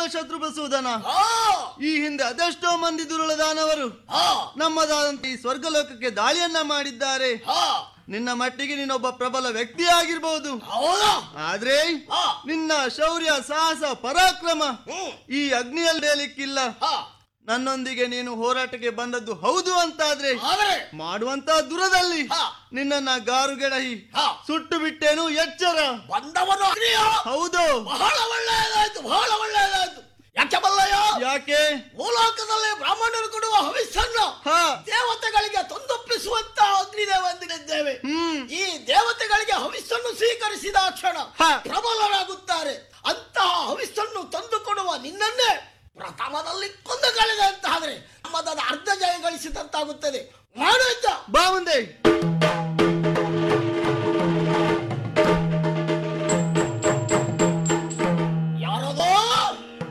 ಶತ್ರುಪಸೂದನ ಆ, ಈ ಹಿಂದೆ ಅದೆಷ್ಟೋ ಮಂದಿ ದುರುಳದಾನವರು ಆ, ನಮ್ಮದಾದಂತ ಈ ಸ್ವರ್ಗಲೋಕಕ್ಕೆ ದಾಳಿಯನ್ನ ಮಾಡಿದ್ದಾರೆ ಆ, ನಿನ್ನ ಮಟ್ಟಿಗೆ ನೀನೊಬ್ಬ ಪ್ರಬಲ ವ್ಯಕ್ತಿ ಆಗಿರ್ಬಹುದು ಹೌದಾ ಆದ್ರೆ ಆ, ನಿನ್ನ ಶೌರ್ಯ ಸಾಹಸ ಪರಾಕ್ರಮ ಹ್ಮ್, ಈ ಅಗ್ನಿಯಲ್ಲಿ ಹೇಳಲಿಕ್ಕಿಲ್ಲ ಆ, ನನ್ನೊಂದಿಗೆ ನೀನು ಹೋರಾಟಕ್ಕೆ ಬಂದದ್ದು ಹೌದು ಅಂತಾದ್ರೆ ಆದರೆ ಮಾಡುವಂತ ದುರದಲ್ಲಿ ಹಾ. ನಿನ್ನನ್ನ ಗಾರುಗೆಡಹಿ ಹಾ. ಸುಟ್ಟು ಬಿಟ್ಟೇನು ಎಚ್ಚರ ಬಂದವನು ಅಗ್ನಿಯ ಹೌದು ಬಹಳ ಒಳ್ಳೆಯದಾಯ್ತು ಬಹಳ ಒಳ್ಳೆಯದಾಯ್ತು ಯಾಕೆ ಬಲ್ಲಯ್ಯ ಯಾಕೆ ಭೂಲೋಕದಲ್ಲಿ ಬ್ರಾಹ್ಮಣರು ಕೊಡುವ ಹವಿಸ್ಸನ್ನು ಹಾ ದೇವತೆಗಳಿಗೆ ತಂದೊಪ್ಪಿಸುವಂತ ಅಗ್ನಿದೇವ ಎಂದಿದ್ದೇವೆ ಹ್ಮ್ ಈ ದೇವತೆಗಳಿಗೆ ಹವಿಸ್ಸನ್ನು ಸ್ವೀಕರಿಸಿದ ಕ್ಷಣ ಹ. ಪ್ರಬಲರಾಗುತ್ತಾರೆ ಅಂತಹ ಹವಿಸ್ಸನ್ನು ತಂದು ಕೊಡುವ ನಿನ್ನನ್ನೇ ಪ್ರಥಮದಲ್ಲಿ ಕೊಂದು ಕಳೆದಂತಾದ್ರೆ ನಮ್ಮದಾದ ಅರ್ಧ ಜಯ ಗಳಿಸಿದಂತಾಗುತ್ತದೆ